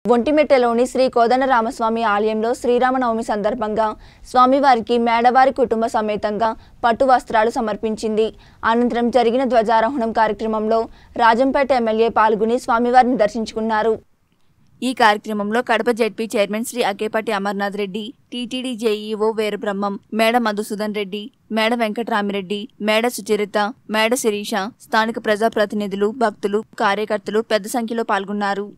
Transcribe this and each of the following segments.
ఒంటిమిట్టలోని శ్రీ కోదండరామస్వామి ఆలయంలో శ్రీరామనవమి సందర్భంగా స్వామివారికి మేడవారి కుటుంబ సమేతంగా పట్టు వస్త్రాలు సమర్పించింది అనంతరం జరిగిన ధ్వజారోహణం కార్యక్రమంలో రాజంపేట ఎమ్మెల్యే పాల్గొని స్వామివారిని దర్శించుకున్నారు ఈ కార్యక్రమంలో Kadapa ZP chairman Sri Akepati Amarnath Reddy TTD JEO Veerabrahmam Meda Madhusudan Reddy మేడ వెంకటరామిరెడ్డి మేడ సుచరిత మేడ శిరీష స్థానిక ప్రజాప్రతినిధులు భక్తులు కార్యకర్తలు పెద్ద సంఖ్యలో పాల్గొన్నారు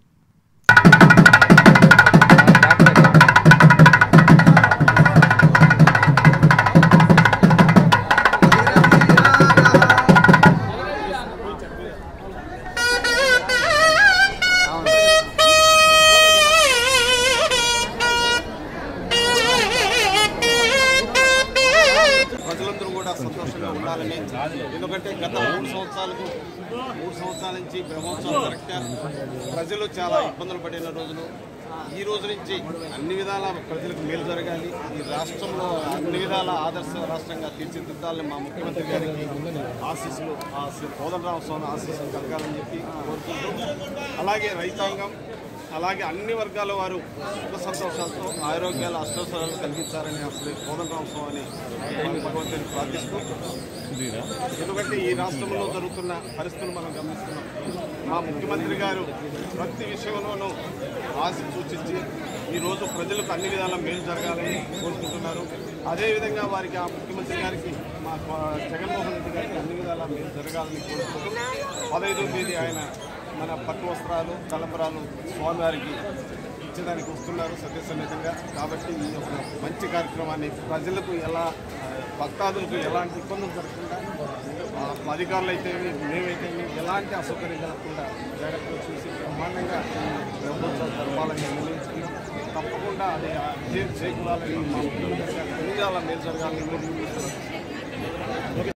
ప్రజలందరూ కూడా సంతోషంగా ఉండాలని ఎందుకంటే గత మూడు సంవత్సరాలకు మూడు సంవత్సరాల నుంచి బ్రహ్మోత్సవం జరగక ప్రజలు చాలా ఇబ్బందులు పడిన రోజులు ఈ రోజు నుంచి అన్ని విధాల ప్రజలకు మేలు జరగాలి ఈ రాష్ట్రంలో అన్ని విధాల ఆదర్శ రాష్ట్రంగా తీర్చిదిద్దాలని మా ముఖ్యమంత్రి గారికి ఆశీస్సులు ఆ శ్రీ కోదండరామ స్వామి ఆశీస్సులు కలగాలని చెప్పి కోరుకుంటూ అలాగే రైతాంగం అలాగే అన్ని వర్గాల వారు సుఖ సంతోషాలతో ఆరోగ్యాల అష్టోత్తరాలు కలిగించాలని అసలు కోదండరామ స్వామిని భగవంతుని ప్రార్థిస్తూ ఎందుకంటే ఈ రాష్ట్రంలో జరుగుతున్న పరిస్థితులు మనం గమనిస్తున్నాం మా ముఖ్యమంత్రి గారు ప్రతి విషయంలోనూ ఆశ సూచించి ఈరోజు ప్రజలకు అన్ని విధాల మేలు జరగాలని కోరుకుంటున్నారు అదేవిధంగా వారికి ఆ ముఖ్యమంత్రి గారికి మా జగన్మోహన్ రెడ్డి గారికి అన్ని విధాల మేలు జరగాలని కోరుకుంటూ పదహైదో తేదీ ఆయన మన పట్టు వస్త్రాలు తలంబరాలు స్వామివారికి ఇచ్చడానికి వస్తున్నారు సత్యసన్నిధంగా కాబట్టి ఈ యొక్క మంచి కార్యక్రమాన్ని ప్రజలకు ఎలా ఆ, భక్తాదులకు ఎలాంటి ఇబ్బందులు జరగకుండా ఆ, అధికారులు అయితే మేమైతే ఎలాంటి అసౌకర్యం జరగకుండా జాగ్రత్తలు చూసి బ్రహ్మాండంగా ఈ బ్రహ్మోత్సవం జరపాలని నిర్ణయించుకున్నాం తప్పకుండా అది విజయం చేకూరాలని మా ముఖ్యమంత్రి గారు అన్ని విధాలా మేలు జరగాలని కోరుకుంటున్నాం